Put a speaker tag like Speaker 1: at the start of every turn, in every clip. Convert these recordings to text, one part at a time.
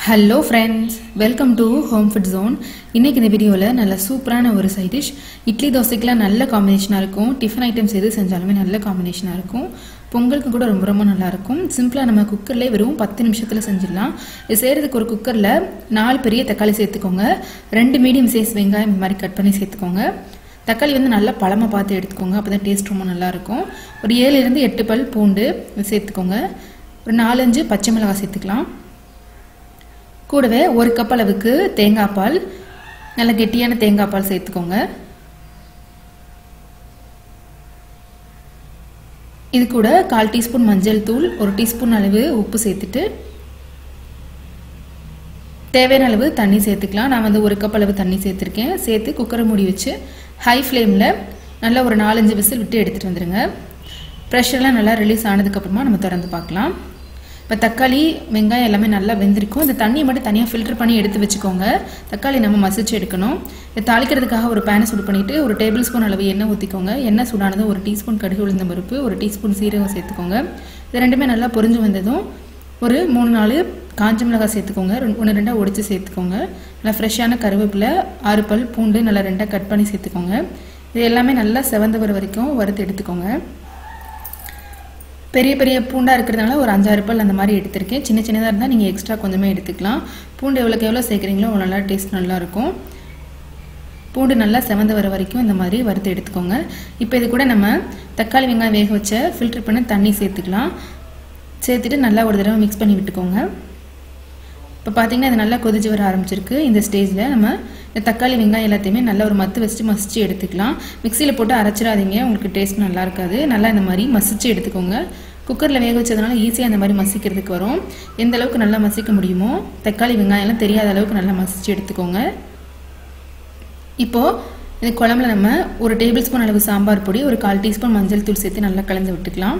Speaker 1: hello friends welcome to home food zone இன்றைக்கி இந்த வீடியோவில் நல்ல சூப்பரான ஒரு சைட் டிஷ் இட்லி தோசைக்கெலாம் நல்ல காம்பினேஷனாக இருக்கும் டிஃபன் ஐட்டம்ஸ் எது செஞ்சாலுமே நல்ல காம்பினேஷனாக இருக்கும் பொங்கலுக்கு கூட ரொம்ப ரொம்ப நல்லாயிருக்கும் சிம்பிளாக நம்ம குக்கர்லேயே வெறும் பத்து நிமிஷத்தில் செஞ்சிடலாம் இது செய்கிறதுக்கு ஒரு குக்கரில் நாலு பெரிய தக்காளி சேர்த்துக்கோங்க ரெண்டு மீடியம் சைஸ் வெங்காயம் இந்த மாதிரி கட் பண்ணி சேர்த்துக்கோங்க தக்காளி வந்து நல்லா பழமாக பார்த்து எடுத்துக்கோங்க அப்போ தான் டேஸ்ட் ரொம்ப நல்லாயிருக்கும் ஒரு ஏழுலேருந்து எட்டு பல் பூண்டு சேர்த்துக்கோங்க ஒரு நாலஞ்சு பச்சை மிளகாய் சேர்த்துக்கலாம் கூடவே ஒரு கப் அளவுக்கு தேங்காய் பால் நல்ல கெட்டியான தேங்காய் பால் சேர்த்துக்கோங்க இது கூட கால் டீஸ்பூன் மஞ்சள் தூள் ஒரு டீஸ்பூன் அளவு உப்பு சேர்த்துட்டு தேவையான அளவு தண்ணி சேர்த்துக்கலாம் நான் வந்து ஒரு கப் அளவு தண்ணி சேர்த்துருக்கேன் சேர்த்து குக்கரை மூடி வச்சு ஹை ஃப்ளேமில் நல்லா ஒரு நாலஞ்சு விசில் விட்டு எடுத்துகிட்டு வந்துடுங்க ப்ரெஷர்லாம் நல்லா ரிலீஸ் ஆனதுக்கப்புறமா நம்ம திறந்து பார்க்கலாம் இப்போ தக்காளி வெங்காயம் எல்லாமே நல்லா வெந்திருக்கும் இந்த தண்ணியை மட்டும் தனியாக ஃபில்டர் பண்ணி எடுத்து வச்சுக்கோங்க தக்காளி நம்ம மசிச்சு எடுக்கணும் இதை தாளிக்கிறதுக்காக ஒரு பேனை சூடு பண்ணிவிட்டு ஒரு டேபிள் ஸ்பூன் அளவு எண்ணெய் ஊற்றிக்கோங்க எண்ணெய் சூடானதும் ஒரு டீஸ்பூன் கடுகு உளுந்த பருப்பு ஒரு டீஸ்பூன் சீரகம் சேர்த்துக்கோங்க இது ரெண்டுமே நல்லா பொரிஞ்சு வந்ததும் ஒரு மூணு நாலு காஞ்ச மிளகாய் சேர்த்துக்கோங்க ஒன்று ரெண்டாக ஒடிச்சு சேர்த்துக்கோங்க நல்லா ஃப்ரெஷ்ஷான கருவேப்பிலை ஆறு பல் பூண்டு நல்லா ரெண்டாக கட் பண்ணி சேர்த்துக்கோங்க இது எல்லாமே நல்லா செவந்து வர வரைக்கும் வறுத்து எடுத்துக்கோங்க பெரிய பெரிய பூண்டாக இருக்கிறதுனால ஒரு அஞ்சாறு பல் அந்த மாதிரி எடுத்திருக்கேன் சின்ன சின்னதாக இருந்தால் நீங்கள் எக்ஸ்ட்ரா கொஞ்சமே எடுத்துக்கலாம் பூண்டு எவ்வளோக்கு எவ்வளோ சேர்க்குறீங்களோ அவ்வளோ நல்லா டேஸ்ட் நல்லாயிருக்கும் பூண்டு நல்லா செவந்து வர வரைக்கும் இந்த மாதிரி வறுத்து எடுத்துக்கோங்க இப்போ இது கூட நம்ம தக்காளி வெங்காயம் வேக வச்ச ஃபில்டர் பண்ண தண்ணி சேர்த்துக்கலாம் சேர்த்துட்டு நல்லா ஒரு தடவை மிக்ஸ் பண்ணி விட்டுக்கோங்க இப்போ பார்த்தீங்கன்னா இது நல்லா கொதிச்சு வர ஆரம்பிச்சிருக்கு இந்த ஸ்டேஜில் நம்ம இந்த தக்காளி வெங்காயம் எல்லாத்தையுமே நல்லா ஒரு மத்து வச்சுட்டு மசிச்சு எடுத்துக்கலாம் மிக்சியில் போட்டு அரைச்சிடாதீங்க உங்களுக்கு டேஸ்ட் நல்லா இருக்காது நல்லா இந்த மாதிரி மசிச்சு எடுத்துக்கோங்க குக்கரில் வேக வச்சதுனால ஈஸியாக இந்த மாதிரி மசிக்கிறதுக்கு வரும் எந்த அளவுக்கு நல்லா மசிக்க முடியுமோ தக்காளி வெங்காயம்லாம் தெரியாத அளவுக்கு நல்லா மசிச்சு எடுத்துக்கோங்க இப்போது இந்த குழம்புல நம்ம ஒரு டேபிள் ஸ்பூன் அளவு சாம்பார் பொடி ஒரு கால் டீஸ்பூன் மஞ்சள் தூள் சேர்த்து நல்லா கலந்து விட்டுக்கலாம்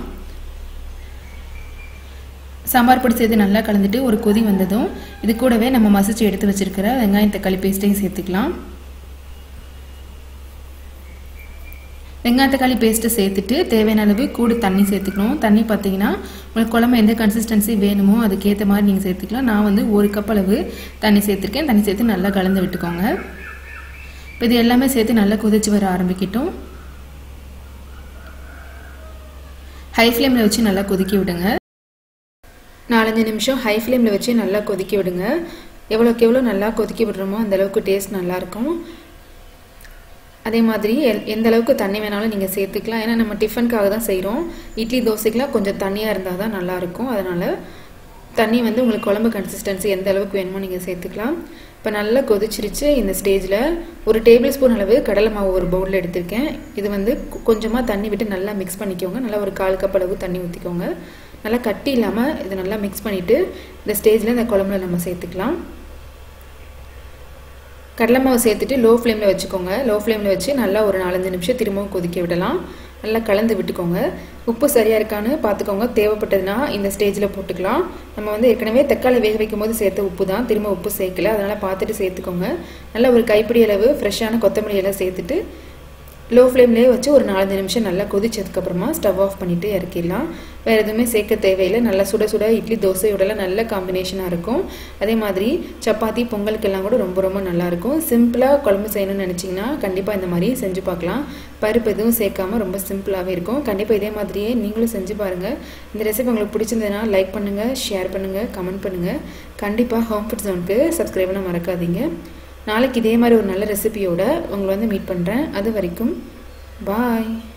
Speaker 1: சாம்பார் பொடி சேர்த்து நல்லா கலந்துட்டு ஒரு கொதி வந்ததும் இது கூடவே நம்ம மசிச்சு எடுத்து வச்சிருக்கிற வெங்காயம் தக்காளி பேஸ்ட்டையும் சேர்த்துக்கலாம் வெங்காய தக்காளி பேஸ்ட்டை சேர்த்துட்டு தேவையான அளவு கூட தண்ணி சேர்த்துக்கணும் தண்ணி பார்த்தீங்கன்னா உங்களுக்கு குழம்பு எந்த கன்சிஸ்டன்சி வேணுமோ அதுக்கேற்ற மாதிரி நீங்கள் சேர்த்துக்கலாம் நான் வந்து ஒரு கப் அளவு தண்ணி சேர்த்துருக்கேன் தண்ணி சேர்த்து நல்லா கலந்து விட்டுக்கோங்க இப்போ இது எல்லாமே சேர்த்து நல்லா கொதிச்சு வர ஆரம்பிக்கட்டும் ஹை ஃப்ளேமில் வச்சு நல்லா கொதிக்க விடுங்க நாலஞ்சு நிமிஷம் ஹை ஃப்ளேமில் வச்சு நல்லா கொதிக்க விடுங்க எவ்வளோக்கு எவ்வளோ நல்லா கொதிக்க விடுறோமோ அந்தளவுக்கு டேஸ்ட் நல்லாயிருக்கும் அதே மாதிரி எந்த அளவுக்கு தண்ணி வேணாலும் நீங்கள் சேர்த்துக்கலாம் ஏன்னா நம்ம டிஃபனுக்காக தான் செய்கிறோம் இட்லி தோசைக்கெலாம் கொஞ்சம் தண்ணியாக இருந்தால் தான் நல்லாயிருக்கும் அதனால் தண்ணி வந்து உங்களுக்கு குழம்பு கன்சிஸ்டன்சி எந்த அளவுக்கு வேணுமோ நீங்கள் சேர்த்துக்கலாம் இப்போ நல்லா கொதிச்சிருச்சு இந்த ஸ்டேஜில் ஒரு டேபிள் ஸ்பூன் அளவு கடலை மாவு ஒரு பவுலில் எடுத்திருக்கேன் இது வந்து கொஞ்சமாக தண்ணி விட்டு நல்லா மிக்ஸ் பண்ணிக்கோங்க நல்லா ஒரு கால் கப் அளவு தண்ணி ஊற்றிக்கோங்க நல்லா கட்டி இல்லாமல் இதை நல்லா மிக்ஸ் பண்ணிவிட்டு இந்த ஸ்டேஜில் இந்த குழம்புல நம்ம சேர்த்துக்கலாம் கடலை மாவு சேர்த்துட்டு லோ ஃப்ளேமில் வச்சுக்கோங்க லோ ஃப்ளேமில் வச்சு நல்லா ஒரு நாலஞ்சு நிமிஷம் திரும்பவும் கொதிக்க விடலாம் நல்லா கலந்து விட்டுக்கோங்க உப்பு சரியாக இருக்கான்னு பார்த்துக்கோங்க தேவைப்பட்டதுன்னா இந்த ஸ்டேஜில் போட்டுக்கலாம் நம்ம வந்து ஏற்கனவே தக்காளி வேக வைக்கும் போது சேர்த்த உப்பு தான் திரும்ப உப்பு சேர்க்கல அதனால் பார்த்துட்டு சேர்த்துக்கோங்க நல்லா ஒரு கைப்பிடி அளவு ஃப்ரெஷ்ஷான கொத்தமல்லி எல்லாம் சேர்த்துட்டு லோ ஃப்ளேம்லேயே வச்சு ஒரு நாலஞ்சு நிமிஷம் நல்லா கொதிச்சதுக்கப்புறமா ஸ்டவ் ஆஃப் பண்ணிவிட்டு இறக்கிடலாம் வேறு எதுவுமே சேர்க்க தேவையில்லை நல்லா சுட சுட இட்லி தோசையோடலாம் நல்ல காம்பினேஷனாக இருக்கும் அதே மாதிரி சப்பாத்தி பொங்கலுக்கெல்லாம் கூட ரொம்ப ரொம்ப நல்லாயிருக்கும் சிம்பிளாக குழம்பு செய்யணும்னு நினச்சிங்கன்னா கண்டிப்பாக இந்த மாதிரி செஞ்சு பார்க்கலாம் பருப்பு எதுவும் சேர்க்காம ரொம்ப சிம்பிளாகவே இருக்கும் கண்டிப்பாக இதே மாதிரியே நீங்களும் செஞ்சு பாருங்கள் இந்த ரெசிபி உங்களுக்கு பிடிச்சிருந்ததுன்னா லைக் பண்ணுங்கள் ஷேர் பண்ணுங்கள் கமெண்ட் பண்ணுங்கள் கண்டிப்பாக ஹோம் ஃபுட் ஜோனுக்கு சப்ஸ்கிரைப் பண்ண மறக்காதீங்க நாளைக்கு இதே மாதிரி ஒரு நல்ல ரெசிபியோட உங்களை வந்து மீட் பண்ணுறேன் அது வரைக்கும் பாய்